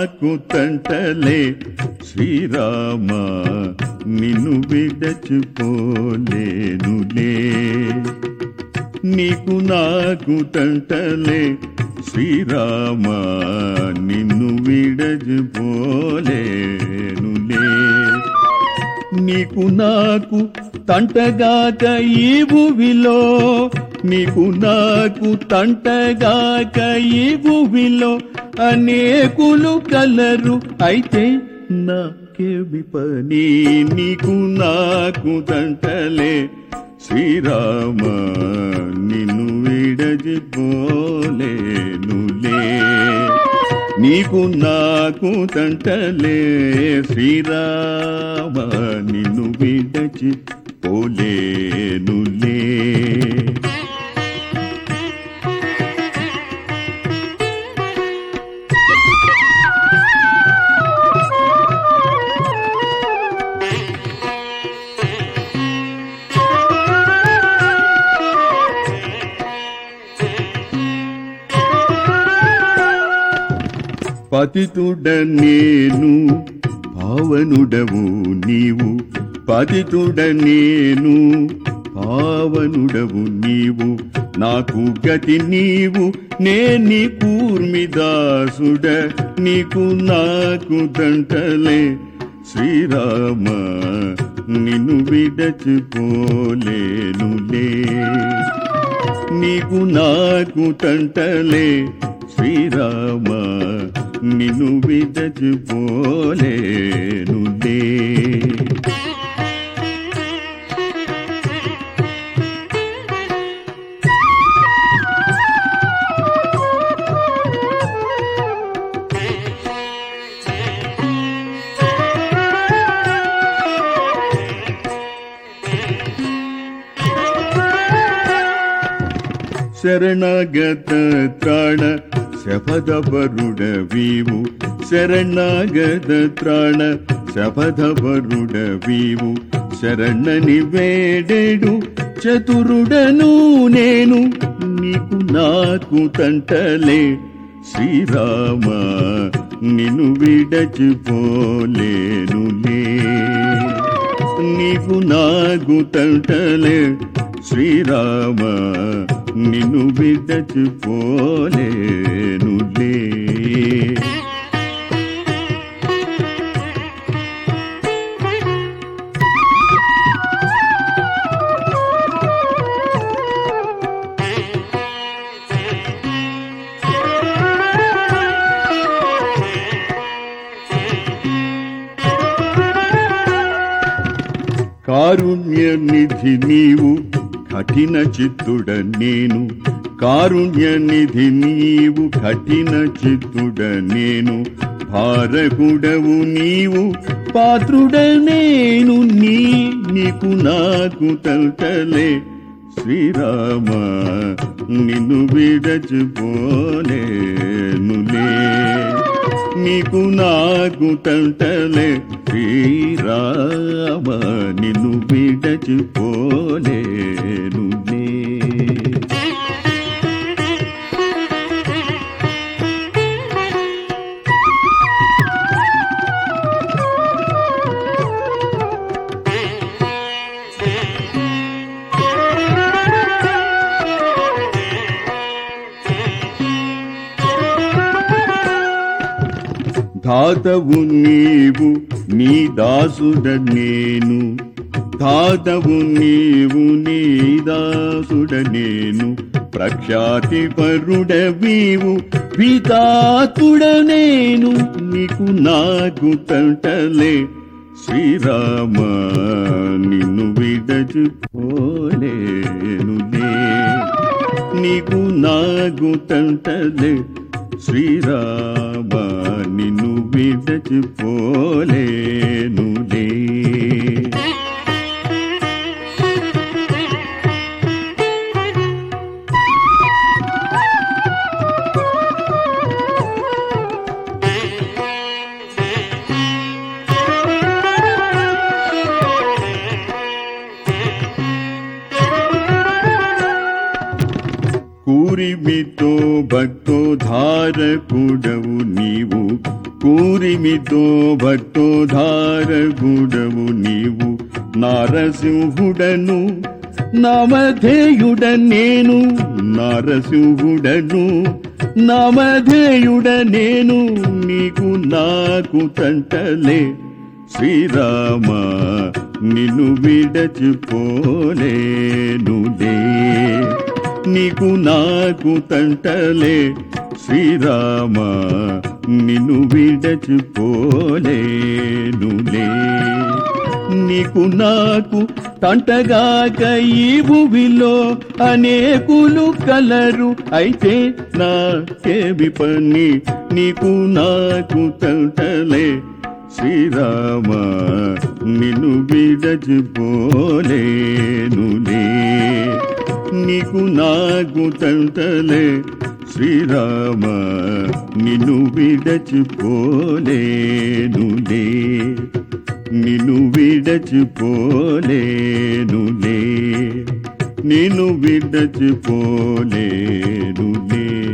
నాకు తంటలే శ్రీరామ నిన్ను విడచిపోలేనులే నీకు నాకు తంటలే శ్రీరామ నిన్ను విడచిపోలేనులే నీకు నాకు తంటగాక ఈ భూమిలో నీకు నాకు తంటగాక ఈ భూమిలో అనేకులు కలరు అయితే నాకేమి పని నీకు నాకు తంటలే శ్రీరామ నిన్ను విడజిపోలేనులే నీకు నాకు తంటలే శ్రీరామ నిన్ను విడచి పోలేనులే పతితుడ నేను పావనుడవు నీవు పతితుడ నేను పావనుడవు నీవు నాకు గతి నీవు నేని కూర్మిదాసుడ నీకు నాకు దంటలే శ్రీరామ నిన్ను విడచిపోలేనులే నీకు నాకు తంటలే శ్రీరామ నిన్ను విడచిపోలేనులే శరణాగత త్రాణ శపథపరుడవీవు శరణాగత త్రాణ శపథపరుడవీవు శరణని వేడెడు చతురుడను నేను నీకు నాకు తంటలే శ్రీరామ నిన్ను విడచిపోలేనులే నీకు నాకు తంటలే శ్రీరామ నిన్ను విడచిపోలేనులే కారుణ్య నిధి నీవు కఠిన చిత్తుడ నేను కారుణ్య నిధి నీవు కఠిన చిత్తుడ నేను భారకుడవు నీవు పాత్రుడ నేను నీ నీకు నాకు తల్తలే శ్రీరామ నిన్ను విడచిపోలేనులే నీకు నాకు తంటలే శ్రీరామ నిన్ను విడచిపోలేనులే దాతవు నీవు నీ దాసుడ నేను దాతవు నీవు నీ దాసుడ నేను ప్రఖ్యాతి పరుడవీవు పితాతుడ నేను నీకు నాకు తంటలే శ్రీరామ నిన్ను విడచిపోలేనులే నీకు నాకు తంటలే శ్రీరామ నిన్ను విడచిపోలేనులే కూరిమితో భక్తోధారకుడవు నీవు కూరిమితో భక్తోధారకుడవు నీవు నారసింహుడను నామధేయుడ నేను నారసింహుడను నామధేయుడ నేను నీకు నాకు తంటలే శ్రీరామ నిన్ను విడచిపోలేనులే నీకు నాకు తంటలే శ్రీరామ నిన్ను విడచిపోలేనులే నీకు నాకు తంటగాక ఈ భూమిలో అనేకులు కలరు అయితే నాకేమి పని నీకు నాకు తంటలే శ్రీరామ నిన్ను విడచిపోలేనులే నీకు నాకు తంటలే శ్రీరామ నిన్ను విడచిపోలేనులే నిన్ను విడచిపోలేనులే నిన్ను విడచిపోలేనులే